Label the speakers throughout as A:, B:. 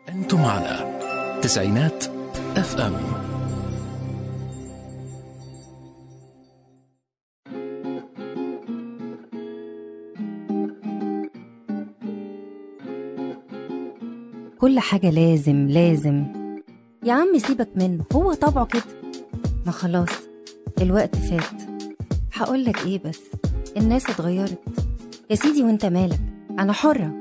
A: أنتم على تسعينات اف ام
B: كل حاجة لازم لازم يا عم سيبك منه هو طبعه كده ما خلاص الوقت فات هقولك ايه بس الناس اتغيرت يا سيدي وانت مالك انا حرة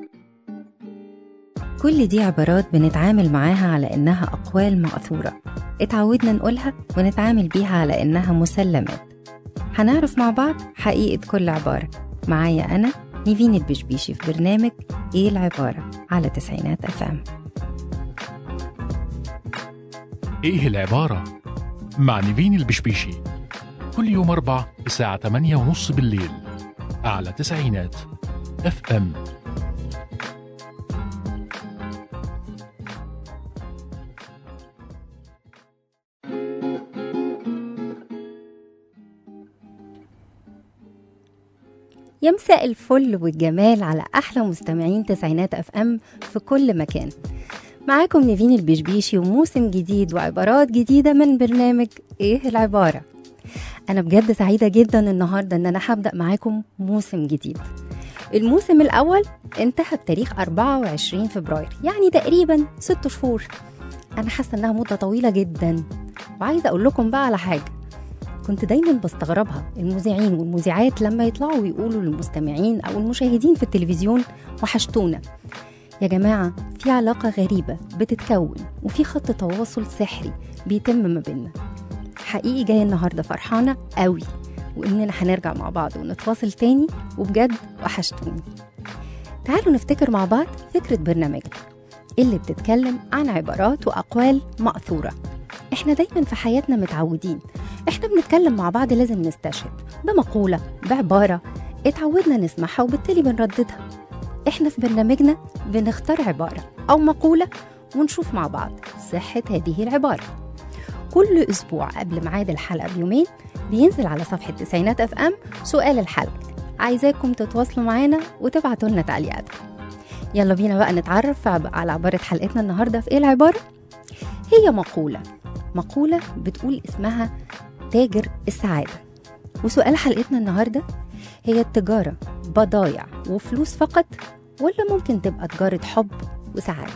B: كل دي عبارات بنتعامل معاها على انها اقوال مأثورة اتعودنا نقولها ونتعامل بيها على انها مسلمات هنعرف مع بعض حقيقة كل عبارة معايا أنا نيفين البشبيشي في برنامج إيه العبارة على تسعينات أف أم
A: إيه العبارة؟ مع نيفين البشبيشي كل يوم أربع الساعة 8 ونص بالليل على تسعينات اف ام
B: يا مساء الفل والجمال على أحلى مستمعين تسعينات أف أم في كل مكان معاكم نيفين البشبيشي وموسم جديد وعبارات جديدة من برنامج إيه العبارة أنا بجد سعيدة جدا النهاردة إن أنا هبدأ معاكم موسم جديد الموسم الأول انتهى بتاريخ 24 فبراير يعني تقريبا ست شهور أنا حاسة إنها مدة طويلة جدا وعايزة أقول لكم بقى على حاجة كنت دايما بستغربها المذيعين والمذيعات لما يطلعوا ويقولوا للمستمعين او المشاهدين في التلفزيون وحشتونا يا جماعة في علاقة غريبة بتتكون وفي خط تواصل سحري بيتم ما بيننا حقيقي جاية النهاردة فرحانة قوي وإننا هنرجع مع بعض ونتواصل تاني وبجد وحشتوني تعالوا نفتكر مع بعض فكرة برنامجنا اللي بتتكلم عن عبارات وأقوال مأثورة احنا دايما في حياتنا متعودين احنا بنتكلم مع بعض لازم نستشهد بمقولة بعبارة اتعودنا نسمعها وبالتالي بنرددها احنا في برنامجنا بنختار عبارة أو مقولة ونشوف مع بعض صحة هذه العبارة كل أسبوع قبل ميعاد الحلقة بيومين بينزل على صفحة تسعينات اف ام سؤال الحلقة عايزاكم تتواصلوا معانا وتبعتوا لنا تعليقاتكم يلا بينا بقى نتعرف على عبارة حلقتنا النهاردة في ايه العبارة هي مقولة مقولة بتقول اسمها تاجر السعادة وسؤال حلقتنا النهاردة هي التجارة بضايع وفلوس فقط ولا ممكن تبقى تجارة حب وسعادة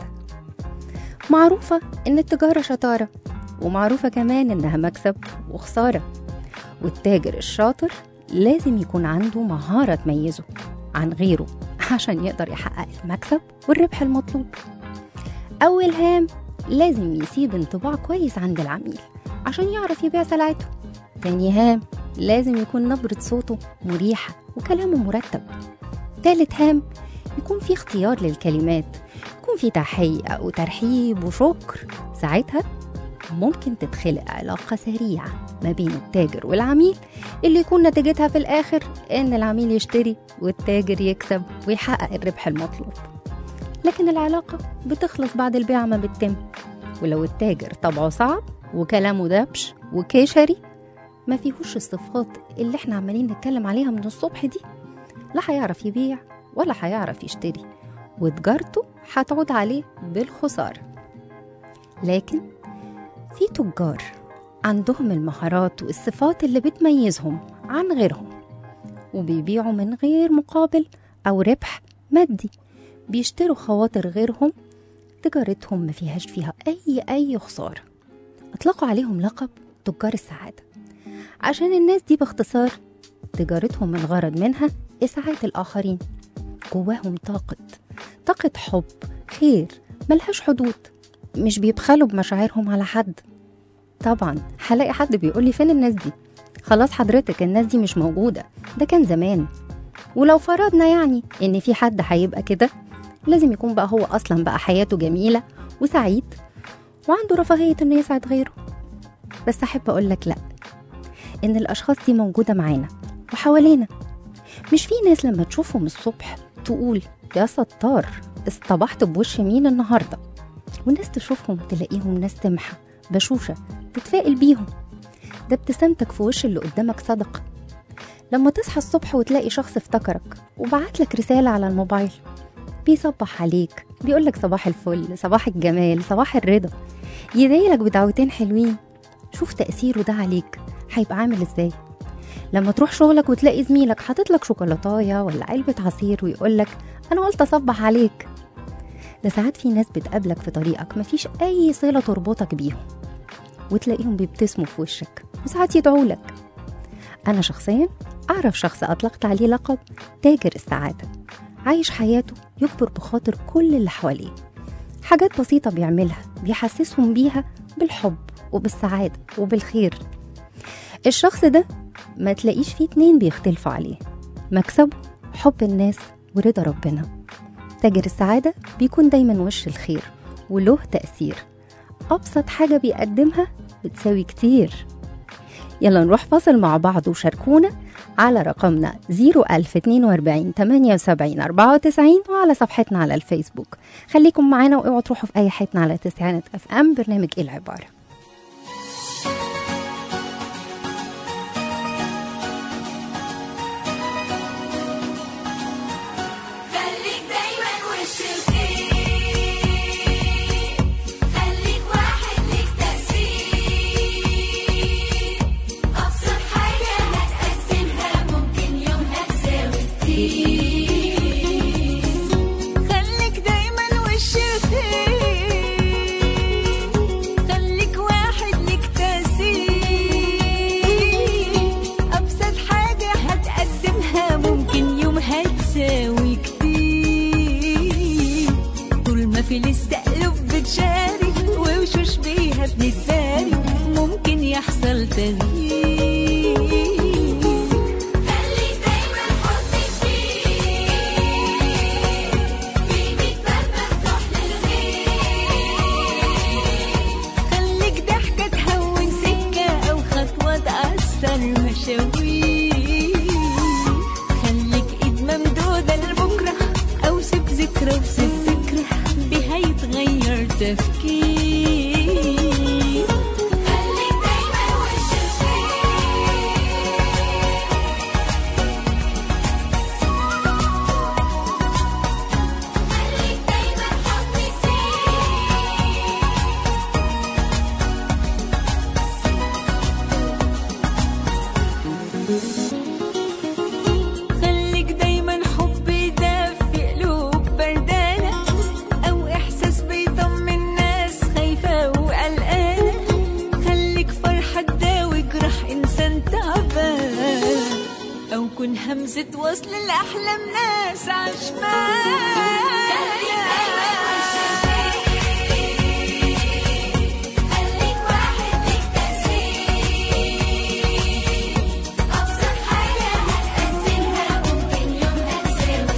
B: معروفة إن التجارة شطارة ومعروفة كمان إنها مكسب وخسارة والتاجر الشاطر لازم يكون عنده مهارة تميزه عن غيره عشان يقدر يحقق المكسب والربح المطلوب أول هام لازم يسيب انطباع كويس عند العميل عشان يعرف يبيع سلعته تاني هام لازم يكون نبرة صوته مريحة وكلامه مرتب تالت هام يكون في اختيار للكلمات يكون في تحية وترحيب وشكر ساعتها ممكن تتخلق علاقة سريعة ما بين التاجر والعميل اللي يكون نتيجتها في الآخر إن العميل يشتري والتاجر يكسب ويحقق الربح المطلوب لكن العلاقة بتخلص بعد البيعة ما بتتم ولو التاجر طبعه صعب وكلامه دبش وكشري ما فيهوش الصفات اللي احنا عمالين نتكلم عليها من الصبح دي لا هيعرف يبيع ولا هيعرف يشتري وتجارته هتعود عليه بالخسارة لكن في تجار عندهم المهارات والصفات اللي بتميزهم عن غيرهم وبيبيعوا من غير مقابل أو ربح مادي بيشتروا خواطر غيرهم تجارتهم ما فيهاش فيها أي أي خسارة أطلقوا عليهم لقب تجار السعادة عشان الناس دي باختصار تجارتهم الغرض منها إسعاد الآخرين جواهم طاقة طاقة حب خير ملهاش حدود مش بيبخلوا بمشاعرهم على حد طبعا هلاقي حد بيقول لي فين الناس دي خلاص حضرتك الناس دي مش موجودة ده كان زمان ولو فرضنا يعني ان في حد هيبقى كده لازم يكون بقى هو اصلا بقى حياته جميلة وسعيد وعنده رفاهية انه يسعد غيره بس احب اقول لك لا ان الاشخاص دي موجودة معانا وحوالينا مش في ناس لما تشوفهم الصبح تقول يا ستار اصطبحت بوش مين النهارده والناس تشوفهم تلاقيهم ناس تمحى بشوشة تتفائل بيهم ده ابتسامتك في وش اللي قدامك صدقة لما تصحى الصبح وتلاقي شخص افتكرك وبعت لك رسالة على الموبايل بيصبح عليك بيقولك صباح الفل صباح الجمال صباح الرضا يدعيلك بدعوتين حلوين شوف تأثيره ده عليك هيبقى عامل ازاي لما تروح شغلك وتلاقي زميلك حاطط لك شوكولاتايه ولا علبة عصير ويقولك أنا قلت أصبح عليك ده ساعات في ناس بتقابلك في طريقك مفيش أي صلة تربطك بيهم وتلاقيهم بيبتسموا في وشك وساعات يدعوا لك أنا شخصيا أعرف شخص أطلقت عليه لقب تاجر السعادة عايش حياته يكبر بخاطر كل اللي حواليه حاجات بسيطة بيعملها بيحسسهم بيها بالحب وبالسعادة وبالخير الشخص ده ما تلاقيش فيه اتنين بيختلفوا عليه مكسبه حب الناس ورضا ربنا تاجر السعادة بيكون دايما وش الخير وله تأثير أبسط حاجة بيقدمها بتساوي كتير يلا نروح فاصل مع بعض وشاركونا على رقمنا 01042 78 94 وعلى صفحتنا على الفيسبوك خليكم معانا واوعوا تروحوا في اي حتة على تسعينات اف ام برنامج ايه العباره
C: خليك دايما وش الخير خليك واحد ليك تأثير أبسط حاجة هتقسمها ممكن يومها تساوي كتير خليك دايما وش الخير خليك واحد ليك تأثير أبسط حاجة هتقدمها ممكن يومها تساوي كتير طول ما في الاستقلب بتشارك ووشوش بيها بنتبارك ممكن يحصل تغيير خليك دايما حطك فيه بإيدك باب مفتوح للغير خليك ضحكة تهون سكة أو خطوة تأثر مشاوير خليك إيد ممدودة لبكرة أو سيب ذكرى وسيب فكرة بها يتغير تفكير خليك دايما وش الخير خليك دايما حطك فيه خليك دايما حب يدفي قلوب بردانة أو إحساس بيطمن ناس خايفة وقلقانة خليك فرحة تداوي جرح إنسان تعبان أو كن همزة وصل لأحلام ناس خليك واحد ليك تأثير أبسط حاجة هتقسمها ممكن يومها تساوي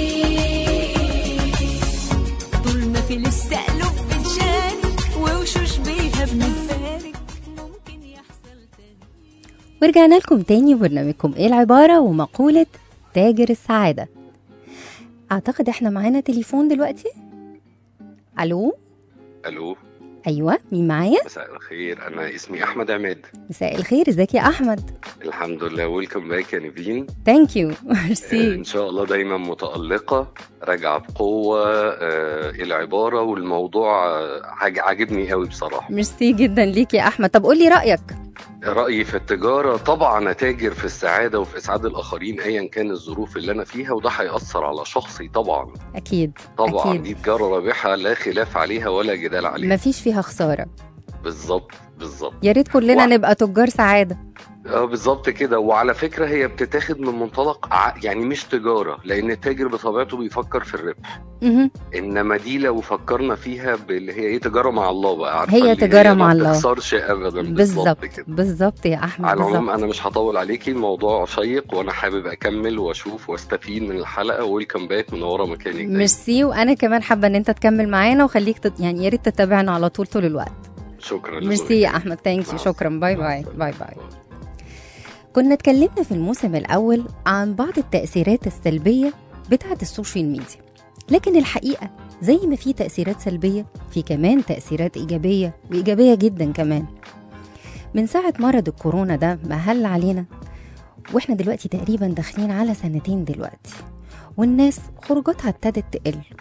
C: كتير طول ما في الاستقلب بتشارك ووشوش بيها بنتبارك ممكن يحصل تغيير
B: ورجعنا لكم تاني برنامجكم ايه العبارة ومقولة تاجر السعادة اعتقد احنا معانا تليفون دلوقتي الو
D: الو
B: ايوه مين معايا
D: مساء الخير انا اسمي احمد عماد
B: مساء الخير ازيك يا احمد
D: الحمد لله ويلكم باك يا نيفين
B: ثانك يو
D: آه،
B: ميرسي
D: ان شاء الله دايما متالقه راجعه بقوه آه، العباره والموضوع آه، عاج- عاجبني قوي بصراحه
B: ميرسي جدا ليك يا احمد طب قولي رايك
D: رايي في التجاره طبعا اتاجر في السعاده وفي اسعاد الاخرين ايا كان الظروف اللي انا فيها وده هياثر على شخصي طبعا
B: اكيد
D: طبعا
B: اكيد
D: دي تجاره رابحه لا خلاف عليها ولا جدال عليها
B: مفيش فيها خساره
D: بالظبط بالظبط
B: يا ريت كلنا
D: وع-
B: نبقى تجار سعاده
D: اه بالظبط كده وعلى فكره هي بتتاخد من منطلق ع- يعني مش تجاره لان التاجر بطبيعته بيفكر في الربح
B: مهم.
D: انما دي لو فكرنا فيها باللي هي ايه تجاره مع الله بقى عارفة
B: هي
D: اللي
B: تجارة مع
D: ما
B: الله.
D: بتخسرش ابدا
B: بالظبط
D: بالظبط كده
B: بالظبط يا احمد
D: على العموم
B: بالظبط
D: انا مش هطول عليكي الموضوع شيق وانا حابب اكمل واشوف واستفيد من الحلقه ويلكم باك منوره مكانك دايما.
B: ميرسي وانا كمان حابه ان انت تكمل معانا وخليك تت... يعني يا ريت تتابعنا على طول طول الوقت
D: شكرا
B: ميرسي
D: لذوقك.
B: يا احمد ثانك
D: مع
B: يو شكرا
D: السلامة.
B: باي
D: مع
B: باي
D: السلامة.
B: باي باي كنا اتكلمنا في الموسم الأول عن بعض التأثيرات السلبية بتاعة السوشيال ميديا لكن الحقيقة زي ما في تأثيرات سلبية في كمان تأثيرات إيجابية وإيجابية جدا كمان من ساعة مرض الكورونا ده ما هل علينا واحنا دلوقتي تقريبا داخلين على سنتين دلوقتي والناس خروجاتها ابتدت تقل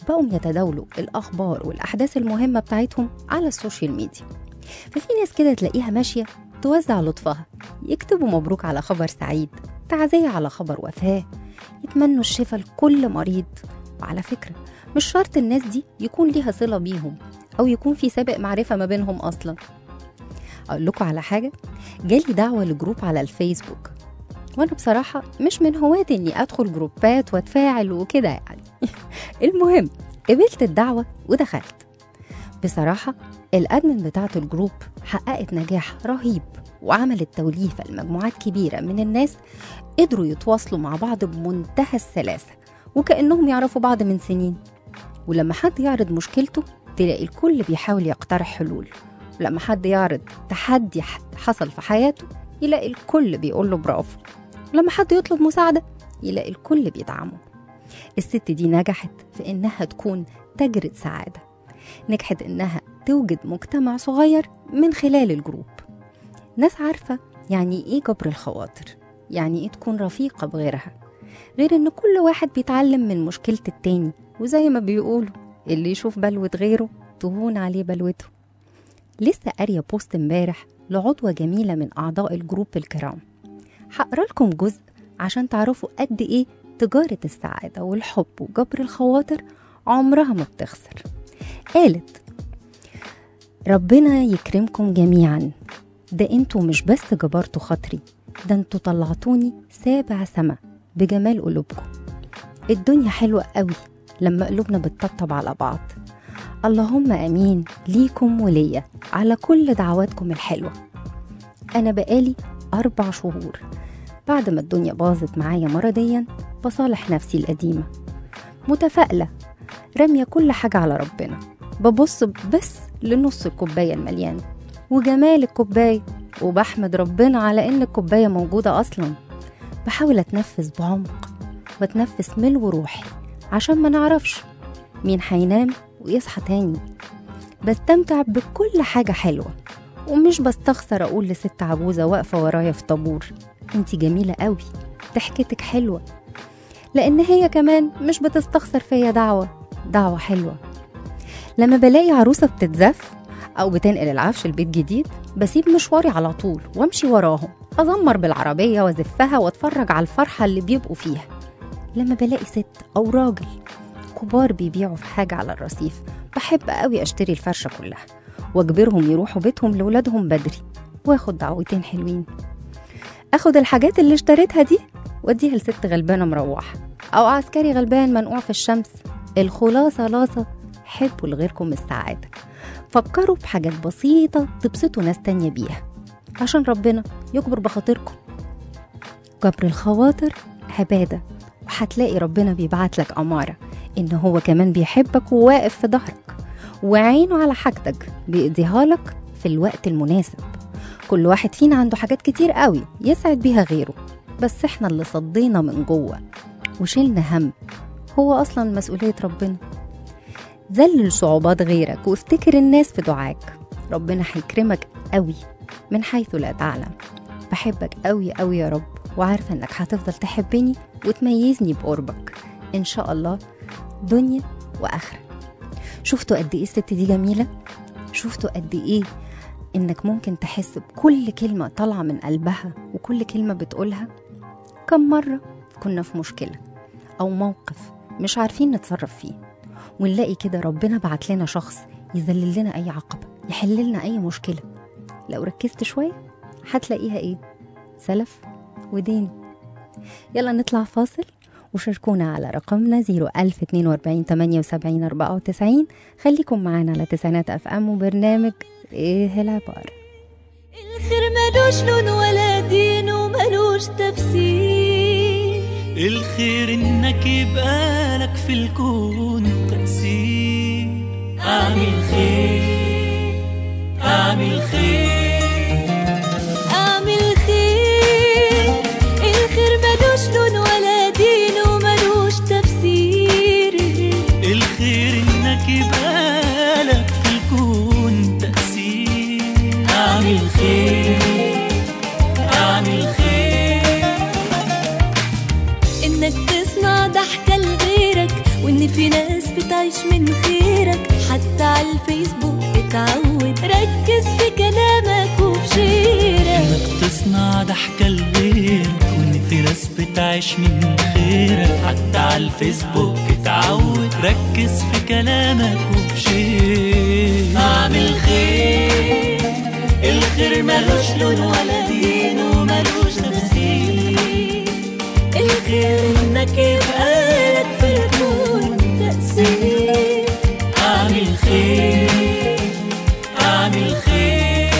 B: بقوا يتداولوا الأخبار والأحداث المهمة بتاعتهم على السوشيال ميديا ففي ناس كده تلاقيها ماشية توزع لطفها يكتبوا مبروك على خبر سعيد تعزية على خبر وفاة يتمنوا الشفاء لكل مريض وعلى فكرة مش شرط الناس دي يكون ليها صلة بيهم أو يكون في سابق معرفة ما بينهم أصلا أقول لكم على حاجة جالي دعوة لجروب على الفيسبوك وأنا بصراحة مش من هواة إني أدخل جروبات وأتفاعل وكده يعني المهم قبلت الدعوة ودخلت بصراحة الأدمن بتاعة الجروب حققت نجاح رهيب وعملت توليفة لمجموعات كبيرة من الناس قدروا يتواصلوا مع بعض بمنتهى السلاسة وكأنهم يعرفوا بعض من سنين ولما حد يعرض مشكلته تلاقي الكل بيحاول يقترح حلول ولما حد يعرض تحدي ح- حصل في حياته يلاقي الكل بيقول له برافو ولما حد يطلب مساعدة يلاقي الكل بيدعمه الست دي نجحت في إنها تكون تجرة سعادة نجحت إنها توجد مجتمع صغير من خلال الجروب ناس عارفة يعني إيه جبر الخواطر يعني إيه تكون رفيقة بغيرها غير إن كل واحد بيتعلم من مشكلة التاني وزي ما بيقولوا اللي يشوف بلوة غيره تهون عليه بلوته لسه قارية بوست امبارح لعضوة جميلة من أعضاء الجروب الكرام هقرا لكم جزء عشان تعرفوا قد إيه تجارة السعادة والحب وجبر الخواطر عمرها ما بتخسر قالت ربنا يكرمكم جميعا ده انتوا مش بس جبرتوا خاطري ده انتوا طلعتوني سابع سما بجمال قلوبكم الدنيا حلوة قوي لما قلوبنا بتطبطب على بعض اللهم امين ليكم وليا على كل دعواتكم الحلوه انا بقالي اربع شهور بعد ما الدنيا باظت معايا مرضيا بصالح نفسي القديمه متفائله راميه كل حاجه على ربنا ببص بس لنص الكوبايه المليان وجمال الكوبايه وبحمد ربنا على ان الكوبايه موجوده اصلا بحاول اتنفس بعمق بتنفس ملو روحي عشان ما نعرفش مين هينام ويصحى تاني بستمتع بكل حاجة حلوة ومش بستخسر أقول لست عجوزة واقفة ورايا في طابور انتي جميلة قوي ضحكتك حلوة لأن هي كمان مش بتستخسر فيا دعوة دعوة حلوة لما بلاقي عروسة بتتزف أو بتنقل العفش البيت جديد بسيب مشواري على طول وامشي وراهم أزمر بالعربية وازفها واتفرج على الفرحة اللي بيبقوا فيها لما بلاقي ست أو راجل كبار بيبيعوا في حاجة على الرصيف بحب قوي أشتري الفرشة كلها واجبرهم يروحوا بيتهم لولادهم بدري واخد دعوتين حلوين اخد الحاجات اللي اشتريتها دي واديها لست غلبانة مروحة أو عسكري غلبان منقوع في الشمس الخلاصة لاصة حبوا لغيركم السعادة فكروا بحاجات بسيطة تبسطوا ناس تانية بيها عشان ربنا يكبر بخاطركم جبر الخواطر عبادة وهتلاقي ربنا بيبعت لك أمارة إن هو كمان بيحبك وواقف في ظهرك وعينه على حاجتك بيقضيها لك في الوقت المناسب كل واحد فينا عنده حاجات كتير قوي يسعد بيها غيره بس احنا اللي صدينا من جوه وشلنا هم هو أصلا مسؤولية ربنا ذلل صعوبات غيرك وافتكر الناس في دعاك ربنا هيكرمك قوي من حيث لا تعلم بحبك قوي قوي يا رب وعارفة انك هتفضل تحبني وتميزني بقربك ان شاء الله دنيا واخره شفتوا قد ايه الست دي جميله شفتوا قد ايه انك ممكن تحس بكل كلمه طالعه من قلبها وكل كلمه بتقولها كم مره كنا في مشكله او موقف مش عارفين نتصرف فيه ونلاقي كده ربنا بعت لنا شخص يذلل لنا اي عقبه يحل لنا اي مشكله لو ركزت شويه هتلاقيها ايه سلف ودين يلا نطلع فاصل وشاركونا على رقمنا 01042 78 94 خليكم معانا على تسعينات اف ام وبرنامج ايه العبارة
C: الخير ملوش لون ولا دين وملوش تفسير
E: الخير انك يبقى لك في الكون تأثير اعمل خير اعمل خير
C: اعمل خير الخير ملوش لون ولا دين وملوش تفسير
E: الخير انك يبقى لك في الكون تأثير اعمل خير اعمل خير
C: انك تصنع ضحكة لغيرك وان في ناس بتعيش تعيش من خيرك حتى على الفيسبوك اتعود ركز في كلامك وفي شيرك
E: انك تصنع ضحكة لغيرك وان في ناس بتعيش من خيرك حتى على الفيسبوك اتعود ركز في كلامك وفي شيء اعمل خير الخير ملوش لون ولا دين وملوش تفسير الخير انك يبقى لك في الكون تأثير اعمل خير اعمل خير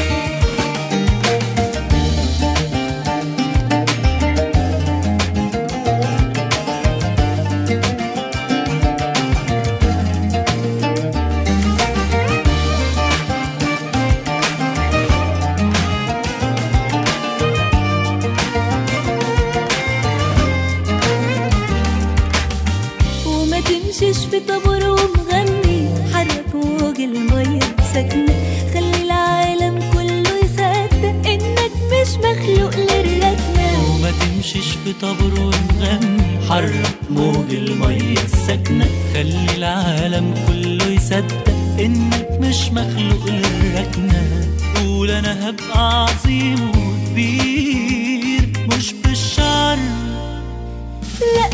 C: وما تمشيش في طابور ومغني حرك موج المية ساكنة خلي العالم كله يصدق انك مش مخلوق للركنة
E: وما تمشيش في طابور ونغني حرك موج المية الساكنة خلي العالم كله يصدق انك مش مخلوق للركنة قول انا هبقى عظيم وكبير مش بالشر
C: لا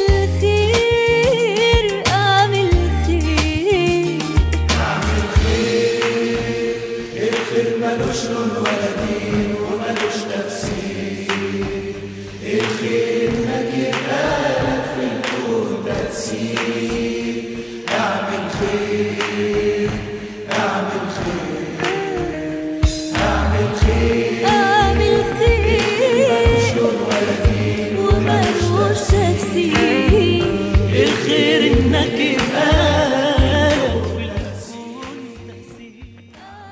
C: بالخير اعمل خير اعمل خير وملوش تفسير
E: الخير انك يبقى لك في الكون تأثير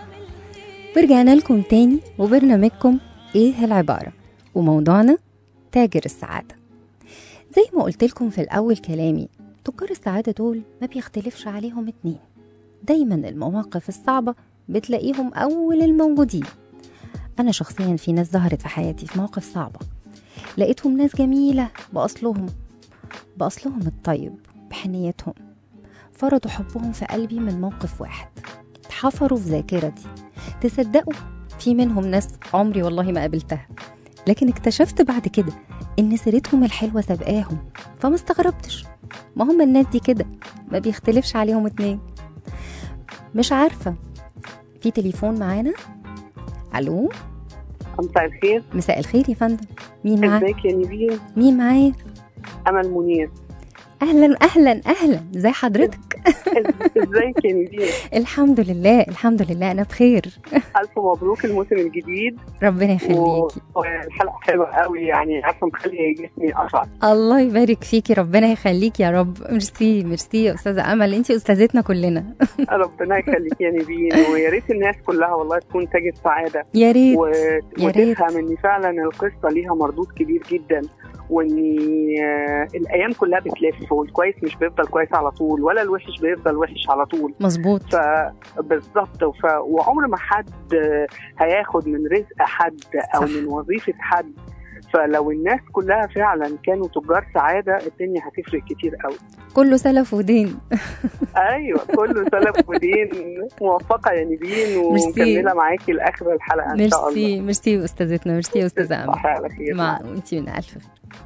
B: ورجعنا لكم تاني وبرنامجكم ايه العبارة وموضوعنا تاجر السعادة زي ما قلت لكم في الأول كلامي تجار السعادة دول ما بيختلفش عليهم اتنين دايما المواقف الصعبة بتلاقيهم أول الموجودين أنا شخصيا في ناس ظهرت في حياتي في مواقف صعبة لقيتهم ناس جميلة بأصلهم بأصلهم الطيب بحنيتهم فرضوا حبهم في قلبي من موقف واحد اتحفروا في ذاكرتي تصدقوا في منهم ناس عمري والله ما قابلتها لكن اكتشفت بعد كده ان سيرتهم الحلوه سابقاهم فما استغربتش ما هم الناس دي كده ما بيختلفش عليهم اتنين مش عارفه في تليفون معانا الو
F: مساء الخير
B: مساء الخير يا فندم مين معايا
F: ازيك يا نيفين
B: مين معايا
F: امل منير
B: اهلا اهلا اهلا زي حضرتك
F: ازيك يا نيفين
B: الحمد لله الحمد لله انا بخير
F: الف مبروك الموسم الجديد
B: ربنا
F: و-
B: يخليكي
F: والحلقه حلوه قوي يعني عارفه مخليه جسمي اشعر
B: الله يبارك فيكي ربنا يخليكي يا رب ميرسي ميرسي يا استاذه امل انتي استاذتنا كلنا
F: ربنا يخليك يا نيفين ويا ريت الناس كلها والله تكون تاجر سعاده
B: يا ريت
F: و...
B: يا ريت.
F: وتفهم ان فعلا القصه ليها مردود كبير جدا وان آه، الايام كلها بتلف والكويس مش بيفضل كويس على طول ولا الوحش بيفضل وحش على طول
B: مظبوط
F: فبالظبط ف... وعمر ما حد هياخد من رزق حد او
B: صح.
F: من وظيفه حد فلو الناس كلها فعلا كانوا تجار سعاده الدنيا هتفرق كتير قوي
B: كله سلف ودين
F: ايوه كله سلف ودين موفقه يا نيفين
B: ميرسي.
F: ومكمله معاكي لاخر الحلقه ان شاء الله
B: ميرسي ميرسي يا استاذتنا ميرسي يا استاذه امل
F: تصبحي على خير
B: مع وانتي من الف خير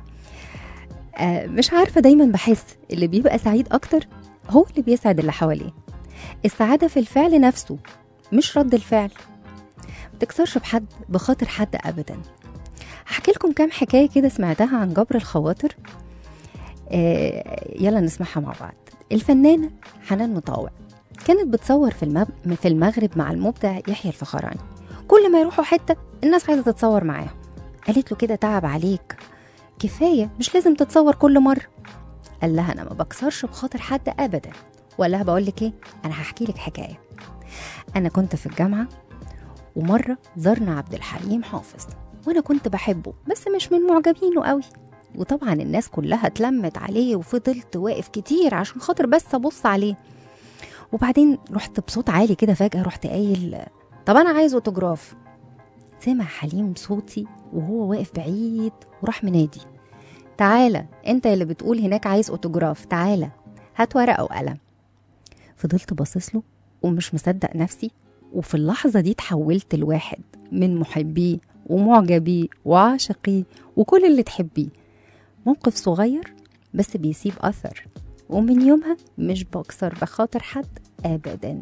B: آه مش عارفه دايما بحس اللي بيبقى سعيد اكتر هو اللي بيسعد اللي حواليه السعاده في الفعل نفسه مش رد الفعل ما تكسرش بحد بخاطر حد ابدا هحكي لكم كام حكايه كده سمعتها عن جبر الخواطر آه يلا نسمعها مع بعض الفنانه حنان مطاوع كانت بتصور في المب... في المغرب مع المبدع يحيى الفخراني كل ما يروحوا حته الناس عايزه تتصور معاهم قالت له كده تعب عليك كفايه مش لازم تتصور كل مره قال لها انا ما بكسرش بخاطر حد ابدا وقال لها بقول لك ايه انا هحكي لك حكايه انا كنت في الجامعه ومره زارنا عبد الحليم حافظ وانا كنت بحبه بس مش من معجبينه قوي وطبعا الناس كلها اتلمت عليه وفضلت واقف كتير عشان خاطر بس ابص عليه وبعدين رحت بصوت عالي كده فجاه رحت قايل طب انا عايز اوتوجراف سمع حليم صوتي وهو واقف بعيد وراح منادي تعالى انت اللي بتقول هناك عايز اوتوجراف تعالى هات ورقه وقلم فضلت باصص له ومش مصدق نفسي وفي اللحظة دي اتحولت لواحد من محبيه ومعجبيه وعاشقيه وكل اللي تحبيه موقف صغير بس بيسيب أثر ومن يومها مش بكسر بخاطر حد أبدا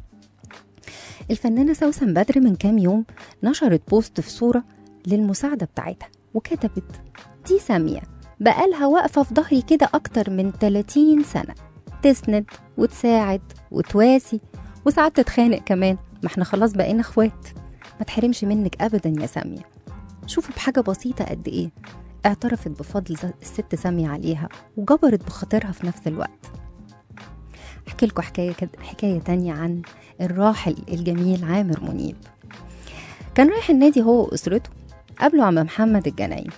B: الفنانة سوسن بدر من كام يوم نشرت بوست في صورة للمساعدة بتاعتها وكتبت دي سامية بقالها واقفة في ظهري كده أكتر من 30 سنة تسند وتساعد وتواسي وساعات تتخانق كمان ما احنا خلاص بقينا اخوات ما تحرمش منك أبدا يا سامية شوفوا بحاجة بسيطة قد إيه اعترفت بفضل ز- الست سامية عليها وجبرت بخاطرها في نفس الوقت احكي لكم حكاية كد- حكاية تانية عن الراحل الجميل عامر منيب كان رايح النادي هو وأسرته قابله عم محمد الجنايني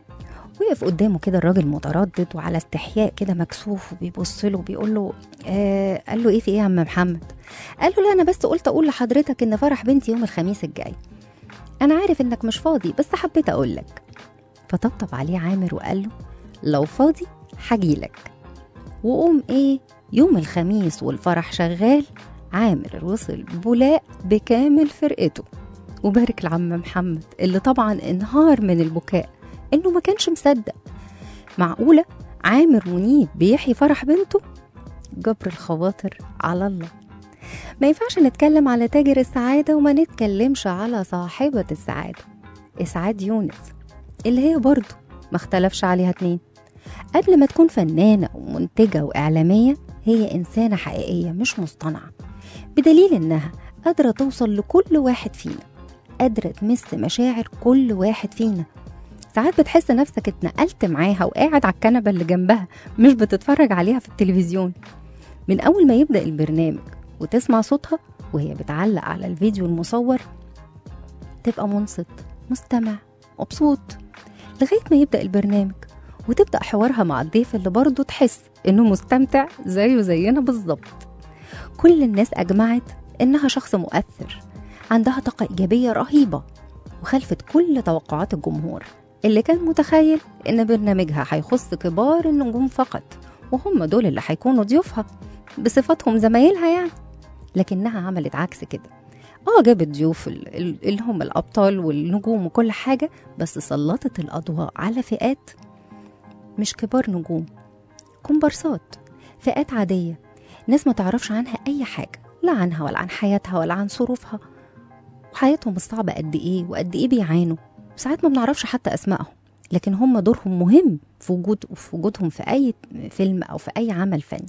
B: وقف قدامه كده الراجل متردد وعلى استحياء كده مكسوف وبيبص له وبيقول له آه قال له ايه في ايه يا عم محمد قال له لا انا بس قلت اقول لحضرتك ان فرح بنتي يوم الخميس الجاي انا عارف انك مش فاضي بس حبيت اقول لك فطبطب عليه عامر وقال له لو فاضي هجيلك وقوم ايه يوم الخميس والفرح شغال عامر وصل بولاق بكامل فرقته وبارك لعم محمد اللي طبعا انهار من البكاء انه ما كانش مصدق معقوله عامر منيب بيحيي فرح بنته جبر الخواطر على الله ما ينفعش نتكلم على تاجر السعاده وما نتكلمش على صاحبه السعاده اسعاد يونس اللي هي برضه ما اختلفش عليها اتنين قبل ما تكون فنانة ومنتجة وإعلامية هي إنسانة حقيقية مش مصطنعة بدليل إنها قادرة توصل لكل واحد فينا قادرة تمس مشاعر كل واحد فينا ساعات بتحس نفسك اتنقلت معاها وقاعد على الكنبة اللي جنبها مش بتتفرج عليها في التلفزيون من أول ما يبدأ البرنامج وتسمع صوتها وهي بتعلق على الفيديو المصور تبقى منصت مستمع مبسوط لغاية ما يبدأ البرنامج وتبدأ حوارها مع الضيف اللي برضه تحس إنه مستمتع زيه زينا بالظبط كل الناس أجمعت إنها شخص مؤثر عندها طاقة إيجابية رهيبة وخلفت كل توقعات الجمهور اللي كان متخيل إن برنامجها هيخص كبار النجوم فقط وهم دول اللي هيكونوا ضيوفها بصفتهم زمايلها يعني لكنها عملت عكس كده اه جابت ضيوف ال- ال- اللي هم الأبطال والنجوم وكل حاجة بس سلطت الأضواء على فئات مش كبار نجوم كومبارسات فئات عادية ناس ما تعرفش عنها أي حاجة لا عنها ولا عن حياتها ولا عن ظروفها وحياتهم الصعبة قد إيه وقد إيه بيعانوا وساعات ما بنعرفش حتى أسمائهم لكن هم دورهم مهم في وجود في وجودهم في أي فيلم أو في أي عمل فني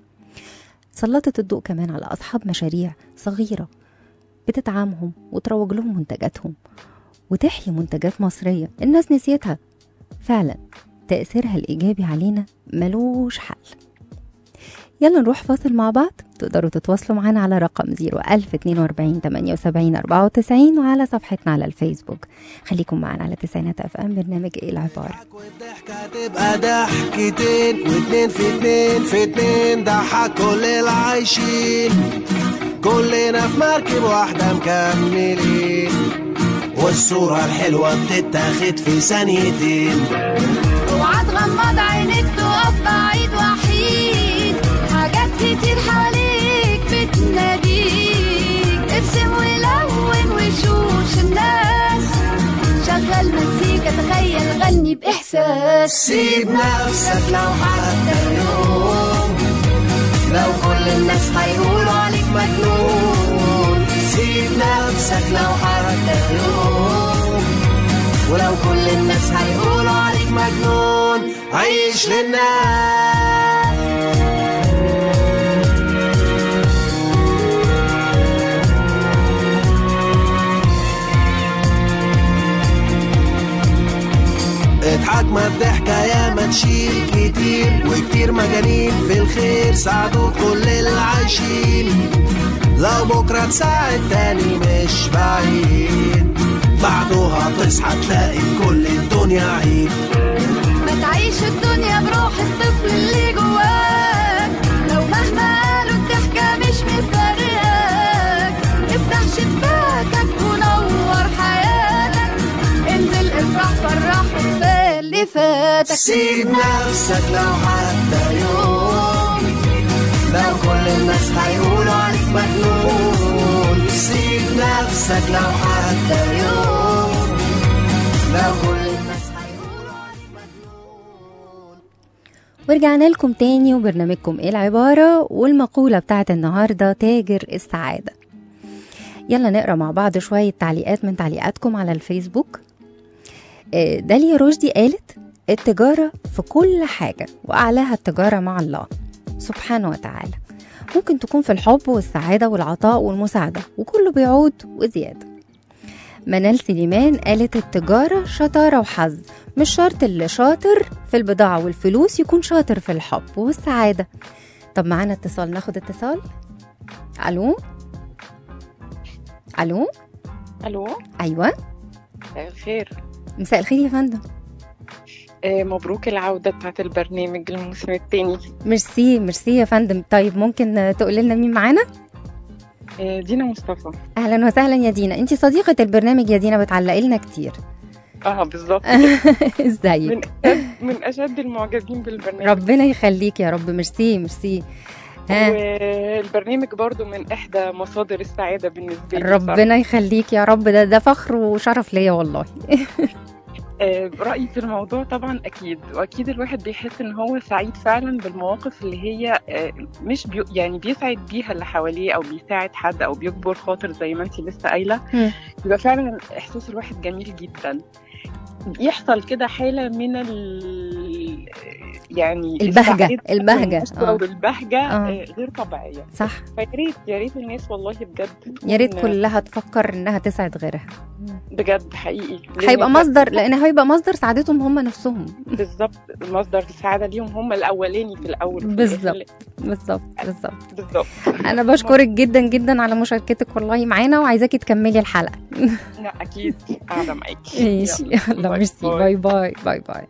B: سلطت الضوء كمان على أصحاب مشاريع صغيرة بتدعمهم وتروج لهم منتجاتهم وتحيي منتجات مصرية الناس نسيتها فعلا تأثيرها الإيجابي علينا ملوش حل يلا نروح فاصل مع بعض تقدروا تتواصلوا معنا على رقم 01042 78 94 وعلى صفحتنا على الفيسبوك خليكم معنا على تسعينات اف ام برنامج ايه العبارة
G: والضحكة تبقى ضحكتين واتنين في اتنين في اتنين ضحك كل العايشين كلنا في مركب واحدة مكملين والصورة الحلوة بتتاخد في ثانيتين
C: اوعى تغمض عينيك تقف بعيد وحيد حاجات كتير حواليك بتناديك ارسم ولون وشوش الناس شغل مزيكا تخيل غني بإحساس
G: سيب نفسك لو حتى يوم لو كل الناس هيقولوا عليك مجنون سيب نفسك لو حتى يوم ولو كل الناس هيقولوا عليك مجنون عيش للناس اضحك ما الضحكة يا ما تشيل كتير وكتير مجانين في الخير ساعدوا كل العايشين لو بكرة تساعد تاني مش بعيد بعدها تصحى تلاقي في كل الدنيا عيد
C: ما تعيش الدنيا بروح الطفل اللي جواك لو مهما قالوا الضحكة مش مفارقاك افتح شباكك ونور حياتك انزل افرح فرح وكفاية اللي فاتك
G: سيب نفسك لو حتى يوم لو كل الناس هيقولوا عليك مجنون سيب نفسك لو حتى يوم لو كل الناس هيقولوا عليك مجنون
B: ورجعنا لكم تاني وبرنامجكم ايه العبارة والمقولة بتاعت النهاردة تاجر السعادة يلا نقرا مع بعض شوية تعليقات من تعليقاتكم على الفيسبوك آه، داليا رشدي قالت التجارة في كل حاجة وأعلاها التجارة مع الله سبحانه وتعالى ممكن تكون في الحب والسعادة والعطاء والمساعدة وكله بيعود وزيادة منال سليمان قالت التجارة شطارة وحظ مش شرط اللي شاطر في البضاعة والفلوس يكون شاطر في الحب والسعادة طب معانا اتصال ناخد اتصال ألو ألو
H: الو
B: أيوة
H: مساء الخير
B: مساء الخير يا فندم
H: آه، مبروك العودة بتاعت البرنامج الموسم الثاني
B: ميرسي ميرسي يا فندم طيب ممكن تقولي لنا مين معانا
H: دينا مصطفى
B: اهلا وسهلا يا دينا انت صديقه البرنامج يا دينا بتعلقي لنا كتير
H: اه بالظبط
B: ازيك
H: من أشد من اشد المعجبين بالبرنامج
B: ربنا يخليك يا رب ميرسي ميرسي ها
H: والبرنامج برضو من احدى مصادر السعادة بالنسبة لي
B: ربنا يخليك يا رب ده ده فخر وشرف ليا والله
H: آه، رأيي في الموضوع طبعا أكيد وأكيد الواحد بيحس إن هو سعيد فعلا بالمواقف اللي هي آه، مش بي يعني بيسعد بيها اللي حواليه أو بيساعد حد أو بيجبر خاطر زي ما أنت لسه قايلة
B: مم.
H: يبقى فعلا إحساس الواحد جميل جدا بيحصل كده حالة من ال يعني
B: البهجة،
H: السعادة
B: البهجة،
H: والنشوة
B: آه.
H: والبهجة
B: آه.
H: آه، غير طبيعية
B: صح
H: فيا ريت يا ريت الناس والله بجد تكون-
B: يا ريت كلها تفكر انها تسعد غيرها
H: بجد حقيقي لأن
B: هيبقى
H: ده-
B: مصدر لان هيبقى مصدر سعادتهم هم نفسهم
H: بالظبط مصدر السعاده ليهم هم الاولاني في الاول وفي
B: بالظبط.
H: الآخر.
B: بالظبط بالظبط
H: بالظبط
B: انا بشكرك جدا جدا على مشاركتك والله معانا وعايزاكي تكملي الحلقه
H: لا اكيد قاعده معاكي
B: ماشي
H: يلا.
B: يلا
H: باي
B: ميرسي باي باي باي باي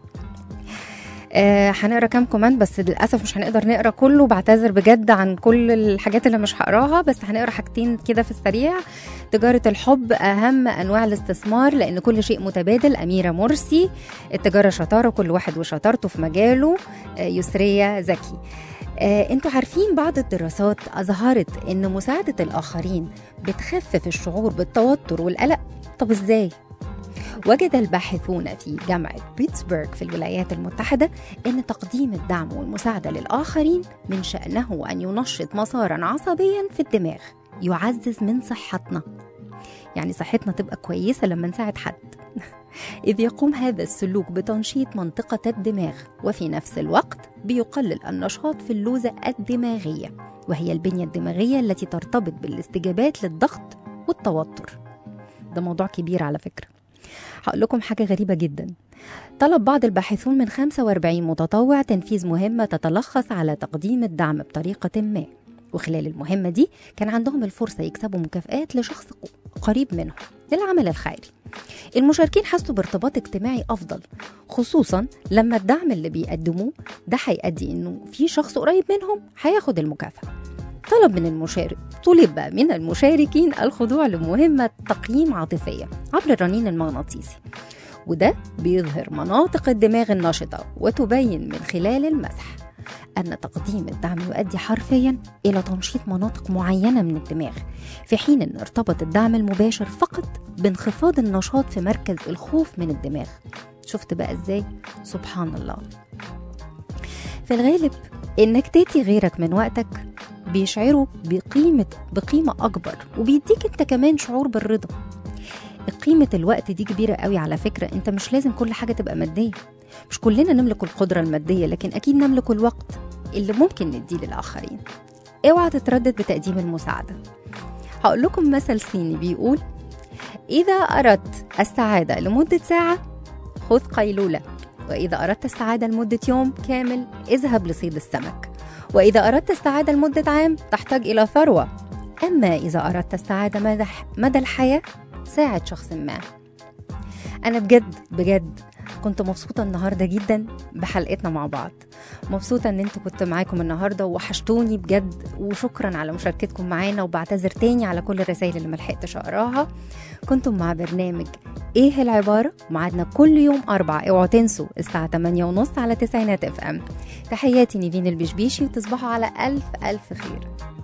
B: آه هنقرا كام كومنت بس للاسف مش هنقدر نقرا كله بعتذر بجد عن كل الحاجات اللي مش هقراها بس هنقرا حاجتين كده في السريع تجاره الحب اهم انواع الاستثمار لان كل شيء متبادل اميره مرسي التجاره شطاره كل واحد وشطارته في مجاله آه يسريه زكي آه، انتوا عارفين بعض الدراسات اظهرت ان مساعده الاخرين بتخفف الشعور بالتوتر والقلق طب ازاي وجد الباحثون في جامعة بيتسبرغ في الولايات المتحدة أن تقديم الدعم والمساعدة للآخرين من شأنه أن ينشط مسارا عصبيا في الدماغ يعزز من صحتنا يعني صحتنا تبقى كويسة لما نساعد حد إذ يقوم هذا السلوك بتنشيط منطقة الدماغ وفي نفس الوقت بيقلل النشاط في اللوزة الدماغية وهي البنية الدماغية التي ترتبط بالاستجابات للضغط والتوتر ده موضوع كبير على فكرة هقول لكم حاجة غريبة جدا طلب بعض الباحثون من 45 متطوع تنفيذ مهمة تتلخص على تقديم الدعم بطريقة ما وخلال المهمة دي كان عندهم الفرصة يكسبوا مكافآت لشخص قريب منهم للعمل الخيري المشاركين حسوا بارتباط اجتماعي أفضل خصوصا لما الدعم اللي بيقدموه ده هيؤدي إنه في شخص قريب منهم هياخد المكافأة طلب من المشارك طلب من المشاركين الخضوع لمهمة تقييم عاطفية عبر الرنين المغناطيسي وده بيظهر مناطق الدماغ النشطة وتبين من خلال المسح أن تقديم الدعم يؤدي حرفيا إلى تنشيط مناطق معينة من الدماغ في حين أن ارتبط الدعم المباشر فقط بانخفاض النشاط في مركز الخوف من الدماغ شفت بقى إزاي؟ سبحان الله في الغالب إنك تاتي غيرك من وقتك بيشعروا بقيمة بقيمة أكبر وبيديك أنت كمان شعور بالرضا قيمة الوقت دي كبيرة قوي على فكرة أنت مش لازم كل حاجة تبقى مادية مش كلنا نملك القدرة المادية لكن أكيد نملك الوقت اللي ممكن نديه للآخرين اوعى تتردد بتقديم المساعدة هقول لكم مثل صيني بيقول إذا أردت السعادة لمدة ساعة خذ قيلولة وإذا أردت السعادة لمدة يوم كامل اذهب لصيد السمك وإذا أردت السعادة لمدة عام تحتاج إلى ثروة أما إذا أردت السعادة مدى, مدى الحياة ساعد شخص ما أنا بجد بجد كنت مبسوطة النهاردة جدا بحلقتنا مع بعض مبسوطة ان انتوا كنت معاكم النهاردة وحشتوني بجد وشكرا على مشاركتكم معانا وبعتذر تاني على كل الرسائل اللي ملحقتش اقراها كنتم مع برنامج ايه العبارة معادنا كل يوم اربع اوعوا تنسوا الساعة 8 ونص على تسعينات اف ام تحياتي نيفين البشبيشي وتصبحوا على الف الف خير